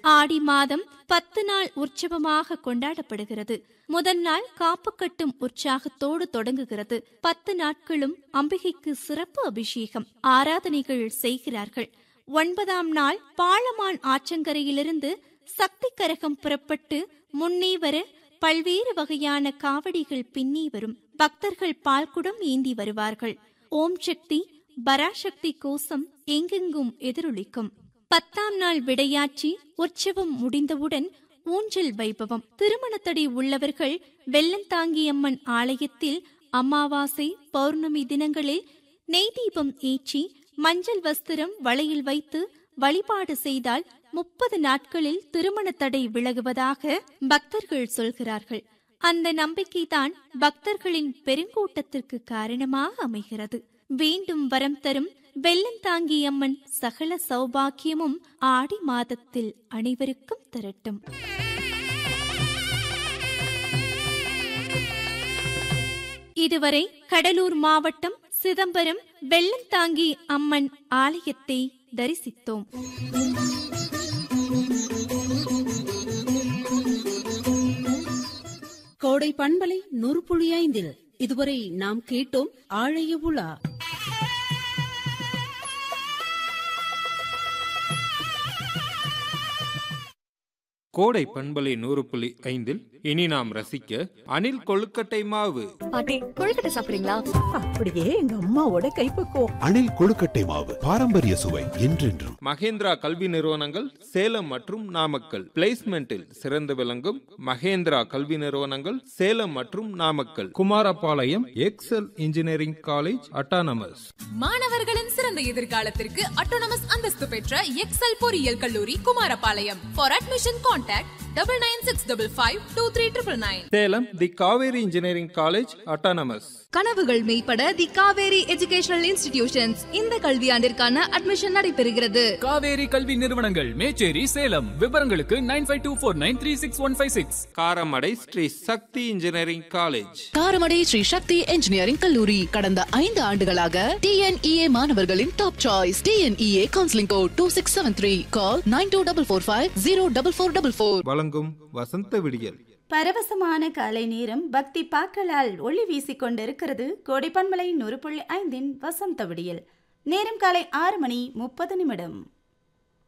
ஆடி மாதம் பத்து நாள் உற்சவமாக கொண்டாடப்படுகிறது முதல் நாள் காப்பு கட்டும் உற்சாகத்தோடு தொடங்குகிறது பத்து நாட்களும் அம்பிகைக்கு சிறப்பு அபிஷேகம் ஆராதனைகள் செய்கிறார்கள் ஒன்பதாம் நாள் பாலமான் ஆற்றங்கரையிலிருந்து சக்தி கரகம் புறப்பட்டு முன்னே வர பல்வேறு வகையான காவடிகள் பின்னி வரும் பக்தர்கள் பால்குடம் ஏந்தி வருவார்கள் ஓம் சக்தி பராசக்தி கோஷம் எங்கெங்கும் எதிரொலிக்கும் பத்தாம் நாள் விடையாற்றி உற்சவம் முடிந்தவுடன் ஊஞ்சல் வைபவம் திருமணத்தடி உள்ளவர்கள் வெள்ளந்தாங்கியம்மன் ஆலயத்தில் அமாவாசை பௌர்ணமி தினங்களில் நெய் தீபம் ஏற்றி மஞ்சள் வஸ்திரம் வளையில் வைத்து வழிபாடு செய்தால் முப்பது நாட்களில் திருமண தடை விலகுவதாக பக்தர்கள் சொல்கிறார்கள் அந்த நம்பிக்கைதான் பக்தர்களின் பெருங்கூட்டத்திற்கு காரணமாக அமைகிறது வேண்டும் வரம் தரும் வெள்ளந்தாங்கியம்மன் சகல சௌபாக்கியமும் ஆடி மாதத்தில் அனைவருக்கும் தரட்டும் இதுவரை கடலூர் மாவட்டம் சிதம்பரம் வெள்ளந்தாங்கி அம்மன் ஆலயத்தை தரிசித்தோம் கோடை பண்பலை நூறு ஐந்தில் இதுவரை நாம் கேட்டோம் ஆழைய உலா கோடை பண்பலை நூறு புள்ளி ஐந்தில் இனி நாம் ரசிக்க அணில் கொழுக்கட்டை மாவு பாட்டி கொழுக்கட்டை சாப்பிடுறீங்களா அப்படியே எங்க அம்மாவோட கைப்பக்குவம் அணில் கொழுக்கட்டை மாவு பாரம்பரிய சுவை என்றென்றும் மகேந்திரா கல்வி நிறுவனங்கள் சேலம் மற்றும் நாமக்கல் பிளேஸ்மெண்டில் சிறந்து விளங்கும் மகேந்திரா கல்வி நிறுவனங்கள் சேலம் மற்றும் Namakkal Kumarapalayam Excel engineering college autonomous மாணவர்களின் சிறந்த எதிர்காலத்திற்கு அட்டோனமஸ் அந்தஸ்து பெற்ற எக்ஸல் பொறியியல் கல்லூரி Kumarapalayam for admission contact double nine six double five two three triple nine Salem the Kaveri engineering college autonomous கனவுகள் மெய்ப்பட தி காவேரி எஜுகேஷனல் இன்ஸ்டிடியூஷன்ஸ் இந்த கல்வியாண்டிற்கான அட்மிஷன் நடைபெறுகிறது காவேரி கல்வி நிறுவனங்கள் மேச்சேரி சேலம் விவரங்களுக்கு nine five two four nine three six one five six Karamadai Sri Sakthi engineering college Karamadai Sri Sakthi engineering கல்லூரி கடந்த ஐந்து ஆண்டுகளாக டிஎன்இஏ மாணவர்களின் top choice TNEA counselling code two six seven three call nine two double four five zero double four double four வழங்கும் வசந்த விடியல் பரவசமான காலை நேரம் பக்தி பாக்களால் ஒளி வீசிக் கொண்டிருக்கிறது கோடைப்பன்மலை நூறு புள்ளி ஐந்தின் வசந்த விடியல் நேரம் காலை ஆறு மணி முப்பது நிமிடம்